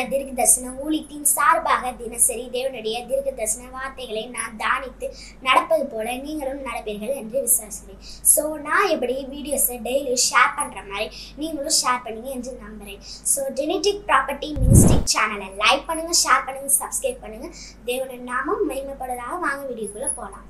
தீர்க்க தரிசன ஊழியத்தின் சார்பாக தினசரி தேவனுடைய தீர்க்க தரிசன வார்த்தைகளை நான் தானித்து நடப்பது போல நீங்களும் நடப்பீர்கள் என்று விசுவாசிக்கிறேன் ஸோ நான் எப்படி வீடியோஸை டெய்லி ஷேர் பண்ணுற மாதிரி நீங்களும் ஷேர் பண்ணுங்க என்று நம்புகிறேன் ஸோ ஜெனட்டிக் ப்ராப்பர்ட்டி மினிஸ்டிக் சேனலை லைக் பண்ணுங்க ஷேர் பண்ணுங்க சப்ஸ்கிரைப் பண்ணுங்க தேவனின் நாமம் மகிமைப்படுவதாக வாங்க வீடியோக்குள்ளே போகலாம்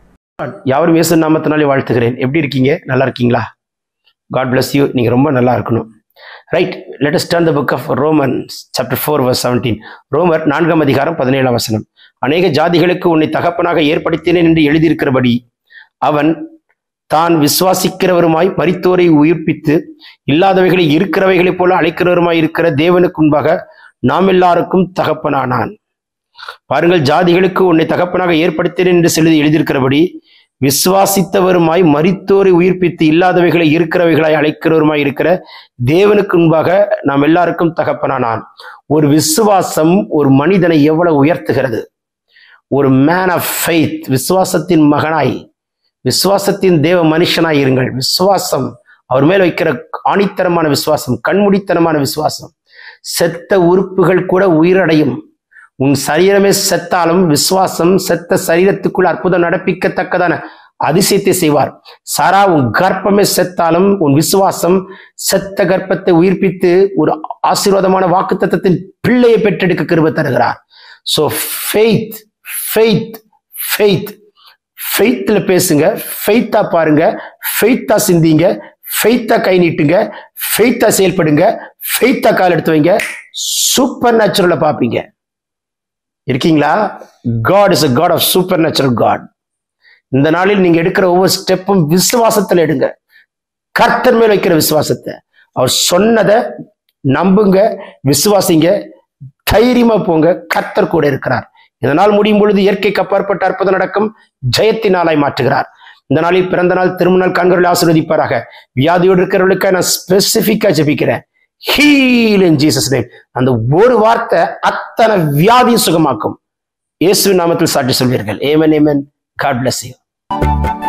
யாவரும் இயேசு நாமத்தினாலே வாழ்த்துகிறேன் எப்படி இருக்கீங்க நல்லா இருக்கீங்களா காட் bless யூ நீங்க ரொம்ப நல்லா இருக்கணும் right let us turn the book of romans chapter 4 verse 17 ரோமர் நான்காம் அதிகாரம் பதினேழாம் வசனம் அநேக ஜாதிகளுக்கு உன்னை தகப்பனாக ஏற்படுத்தினேன் என்று எழுதியிருக்கிறபடி அவன் தான் விசுவாசிக்கிறவருமாய் மரித்தோரை உயிர்ப்பித்து இல்லாதவைகளை இருக்கிறவைகளைப் போல அழைக்கிறவருமாய் இருக்கிற தேவனுக்கு முன்பாக நாம் எல்லாருக்கும் தகப்பனானான் பாருங்கள் ஜாதிகளுக்கு உன்னை தகப்பனாக ஏற்படுத்தினேன் என்று சொல்லி எழுதியிருக்கிறபடி விசுவாசித்தவருமாய் மரித்தோரை உயிர்ப்பித்து இல்லாதவைகளை இருக்கிறவைகளாய் அழைக்கிறவருமாய் இருக்கிற தேவனுக்கு முன்பாக நாம் எல்லாருக்கும் தகப்பனானான் ஒரு விசுவாசம் ஒரு மனிதனை எவ்வளவு உயர்த்துகிறது ஒரு மேன் ஆஃப் ஃபெய்த் விசுவாசத்தின் மகனாய் விசுவாசத்தின் தேவ மனுஷனாய் இருங்கள் விசுவாசம் அவர் மேல் வைக்கிற ஆணித்தரமான விசுவாசம் கண்முடித்தனமான விசுவாசம் செத்த உறுப்புகள் கூட உயிரடையும் உன் சரீரமே செத்தாலும் விசுவாசம் செத்த சரீரத்துக்குள் அற்புதம் நடப்பிக்கத்தக்கதான அதிசயத்தை செய்வார் சாரா உன் கர்ப்பமே செத்தாலும் உன் விசுவாசம் செத்த கர்ப்பத்தை உயிர்ப்பித்து ஒரு ஆசீர்வாதமான வாக்குத்தத்தத்தின் பிள்ளையை பெற்றெடுக்க கிருப தருகிறார் ஸோ ஃபெய்த் ஃபெய்த் ஃபெய்த் ஃபெய்த்ல பேசுங்க ஃபெய்த்தா பாருங்க ஃபெய்த்தா சிந்திங்க ஃபெய்த்தா கை நீட்டுங்க ஃபெய்த்தா செயல்படுங்க ஃபெய்த்தா கால் எடுத்து வைங்க சூப்பர் நேச்சுரலை பார்ப்பீங்க இருக்கீங்களா God is a God of supernatural God இந்த நாளில் நீங்க எடுக்கிற ஒவ்வொரு ஸ்டெப்பும் விசுவாசத்துல எடுங்க கர்த்தர் மேல் வைக்கிற விசுவாசத்தை அவர் சொன்னதை நம்புங்க விசுவாசிங்க தைரியமா போங்க கர்த்தர் கூட இருக்கிறார் இந்த நாள் முடியும் பொழுது இயற்கைக்கு அப்பாற்பட்ட அற்புதம் நடக்கும் ஜெயத்தின் நாளாய் மாற்றுகிறார் இந்த நாளில் பிறந்த நாள் திருமண நாள் கண்களை ஆசீர்வதிப்பாராக வியாதியோடு இருக்கிறவர்களுக்கு நான் ஸ்பெசிபிக்கா ஜெபிக்கிறேன் ஹீல் இன் ஜீசஸ் நேம் அந்த ஒரு வார்த்தை அத்தனை வியாதியும் சுகமாக்கும் இயேசுவின் நாமத்தில் சாட்சி சொல்வீர்கள் amen amen God bless you